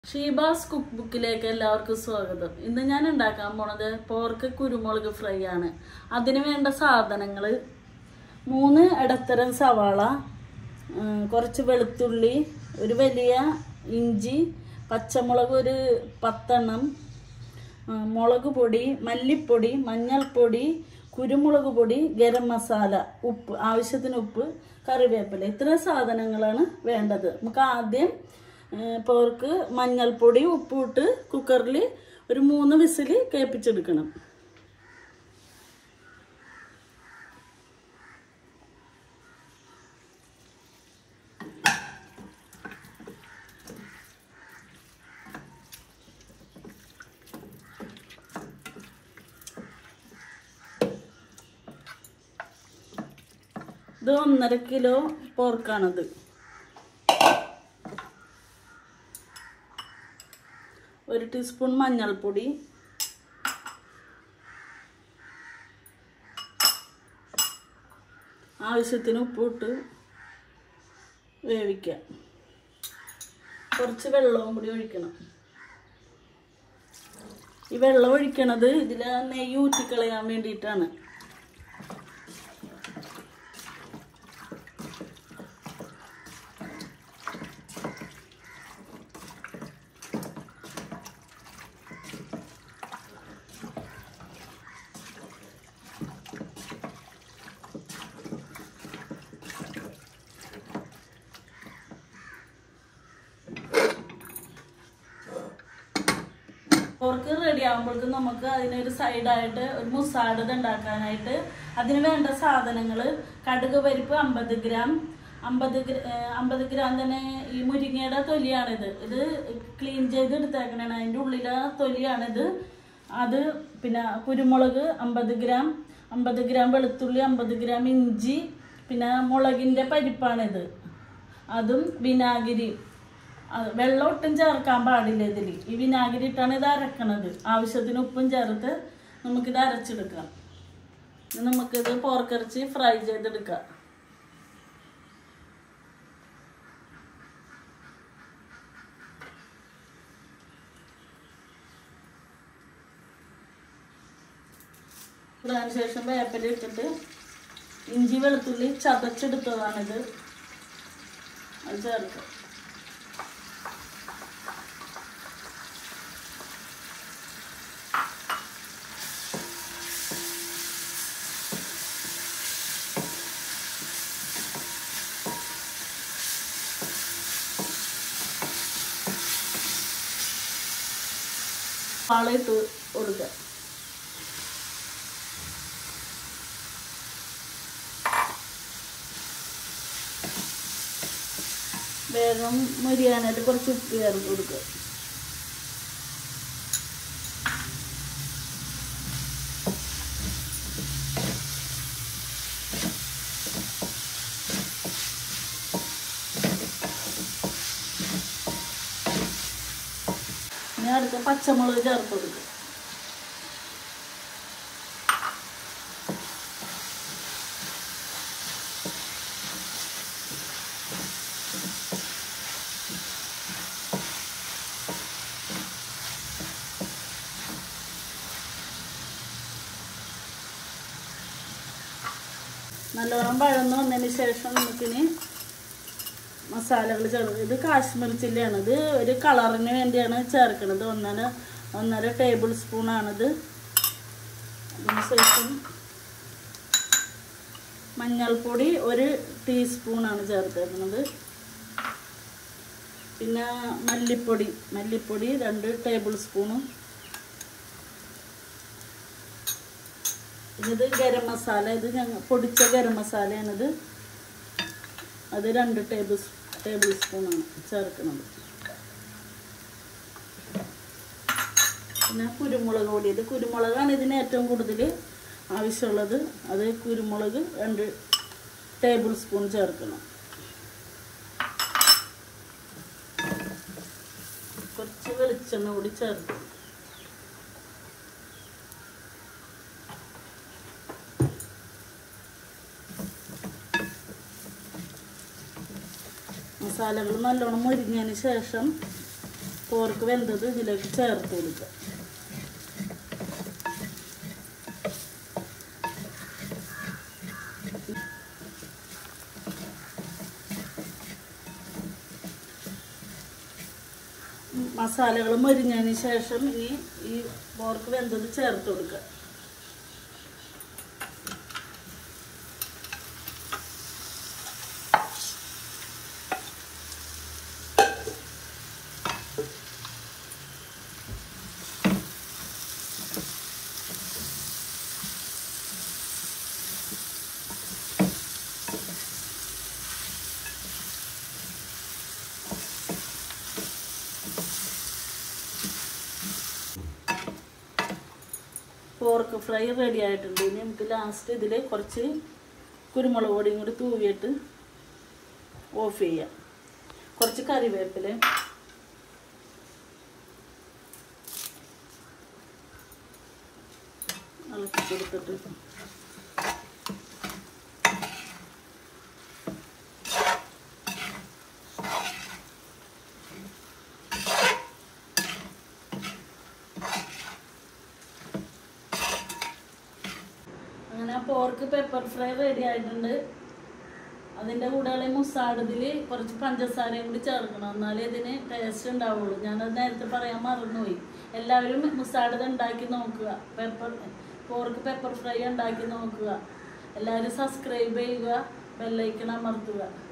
Sheeba's cook ബുക്കിലേക്ക് എല്ലാവർക്കും സ്വാഗതം ഇന്ന് ഞാൻ ഉണ്ടാക്കാൻ പോണത് പോർക്ക് കുരുമുളക് ഫ്രൈ ആണ് അതിന് വേണ്ട സാധനങ്ങൾ മൂന്ന് ഇടത്തരം സവാള ഉം, കുറച്ച് വെളുത്തുള്ളി ഒരു വലിയ ഇഞ്ചി പച്ചമുളക് ഒരു പത്തെണ്ണം ഉം, മുളക് പൊടി മല്ലിപ്പൊടി മഞ്ഞൾപ്പൊടി കുരുമുളക് പൊടി ഗരം മസാല ഉപ്പ് ആവശ്യത്തിന് ഉപ്പ് കറിവേപ്പില ഇത്ര സാധനങ്ങളാണ് വേണ്ടത് നമുക്ക് ആദ്യം ഏഹ്, പോർക്ക് മഞ്ഞൾപ്പൊടി ഉപ്പ് ഇട്ട് കുക്കറിൽ ഒരു മൂന്ന് വിസിൽ കേൾപ്പിച്ചെടുക്കണം ഇത് ഒന്നര കിലോ പോർക്കാണത് ഒരു ടീസ്പൂൺ മഞ്ഞൾപ്പൊടി ആവശ്യത്തിന് ഉപ്പിട്ട് വേവിക്കാം കുറച്ച് വെള്ളവും കൂടി ഒഴിക്കണം ഈ വെള്ളം ഒഴിക്കണത് ഇതിൽ നെയ്യ് ഊറ്റിക്കളയാൻ വേണ്ടിയിട്ടാണ് പോർക്ക് റെഡി ആകുമ്പോഴേക്കും നമുക്ക് അതിനൊരു സൈഡായിട്ട് ഒരു മുസാഡ് ഇത് ഉണ്ടാക്കാനായിട്ട് അതിന് വേണ്ട സാധനങ്ങൾ കടുക് പരിപ്പ് അമ്പത് ഗ്രാം അമ്പത് അമ്പത് ഗ്രാം തന്നെ ഈ മുരിങ്ങയുടെ തൊലിയാണിത് ഇത് ക്ലീൻ ചെയ്ത് എടുത്തേക്കണേണ് അതിൻ്റെ ഉള്ളിലെ തൊലിയാണിത് അത് പിന്നെ കുരുമുളക് അമ്പത് ഗ്രാം അമ്പത് ഗ്രാം വെളുത്തുള്ളി അമ്പത് ഗ്രാം ഇഞ്ചി പിന്നെ മുളകിൻ്റെ പരിപ്പാണിത് അതും വിനാഗിരി അത് വെള്ളം ഒട്ടും ചേർക്കാൻ പാടില്ല ഇതിൽ ഈ വിനാഗിരി ഇട്ടാണ് ഇത് അരക്കണത് ആവശ്യത്തിന് ഉപ്പും ചേർത്ത് നമുക്കിത് അരച്ചെടുക്കാം ഇനി നമുക്കിത് പോർക്കിറച്ചി ഫ്രൈ ചെയ്തെടുക്കാം അതിന് ശേഷം വേപ്പില ഇട്ടിട്ട് ഇഞ്ചി വെളുത്തുള്ളി ചതച്ചെടുത്തതാണിത് അത് ചേർക്കാം പാളയിട്ട് കൊടുക്കുക വേഗം മുരിയാനായിട്ട് കുറച്ച് ഉപ്പ് ചേർത്ത് കൊടുക്കുക ഇനി അടുത്ത പച്ചമുളക് ചേർത്ത് കൊടുക്കുക നല്ലോണം വഴന്ന് വന്നതിന് ശേഷം നമുക്കിനി മസാലകൾ ചേർത്ത് ഇത് കാശ്മീർ ചില്ലിയാണ് ഇത് ഒരു കളറിന് വേണ്ടിയാണ് ചേർക്കുന്നത് ഒന്നര ഒന്നര ടേബിൾ സ്പൂണാണിത് അതിന് ശേഷം മഞ്ഞൾപ്പൊടി ഒരു ടീസ്പൂണാണ് ചേർത്തേക്കുന്നത് പിന്നെ മല്ലിപ്പൊടി മല്ലിപ്പൊടി രണ്ട് ടേബിൾ സ്പൂണും ഇത് ഗരം മസാല ഇത് ഞങ്ങൾ പൊടിച്ച ഗരം മസാലയാണിത് അത് രണ്ട് ടേബിൾ ടേബിൾ സ്പൂണാണ് ചേർക്കുന്നത് പിന്നെ കുരുമുളക് പൊടി ഇത് കുരുമുളകാണ് ഇതിന് ഏറ്റവും കൂടുതൽ ആവശ്യമുള്ളത് അത് കുരുമുളക് രണ്ട് ടേബിൾ സ്പൂൺ ചേർക്കണം കുറച്ച് വെളിച്ചെണ്ണ കൂടി ചേർക്കണം മസാലകൾ നല്ലോണം മുരിഞ്ഞതിന് ശേഷം പോർക്ക് വെന്തത് ഇതിലേക്ക് ചേർത്ത് കൊടുക്കുക മസാലകൾ മൊരിഞ്ഞതിന് ശേഷം ഈ ഈ പോർക്ക് വെന്തത് ചേർത്ത് കൊടുക്കുക പോർക്ക് ഫ്രൈ റെഡി ആയിട്ടുണ്ട് ഇനി നമുക്ക് ലാസ്റ്റ് ഇതിൽ കുറച്ച് കുരുമുളക് പൊടിയും കൂടി തൂവിയിട്ട് ഓഫ് ചെയ്യാം കുറച്ച് കറിവേപ്പില ഇളക്കി കൊടുത്തിട്ട് അങ്ങനെ പോർക്ക് പെപ്പർ ഫ്രൈ റെഡി ആയിട്ടുണ്ട് അതിൻ്റെ കൂടെയുള്ള മുസാടതിൽ കുറച്ച് പഞ്ചസാരയും കൂടി ചേർക്കണം എന്നാലേ ഇതിന് ടേസ്റ്റ് ഉണ്ടാവുള്ളൂ ഞാനത് നേരത്തെ പറയാൻ മറന്നുപോയി എല്ലാവരും മുസാടത് ഉണ്ടാക്കി നോക്കുക പെപ്പർ പോർക്ക് പെപ്പർ ഫ്രൈ ഉണ്ടാക്കി നോക്കുക എല്ലാവരും സബ്സ്ക്രൈബ് ചെയ്യുക ബെല്ലൈക്കൺ അമർത്തുക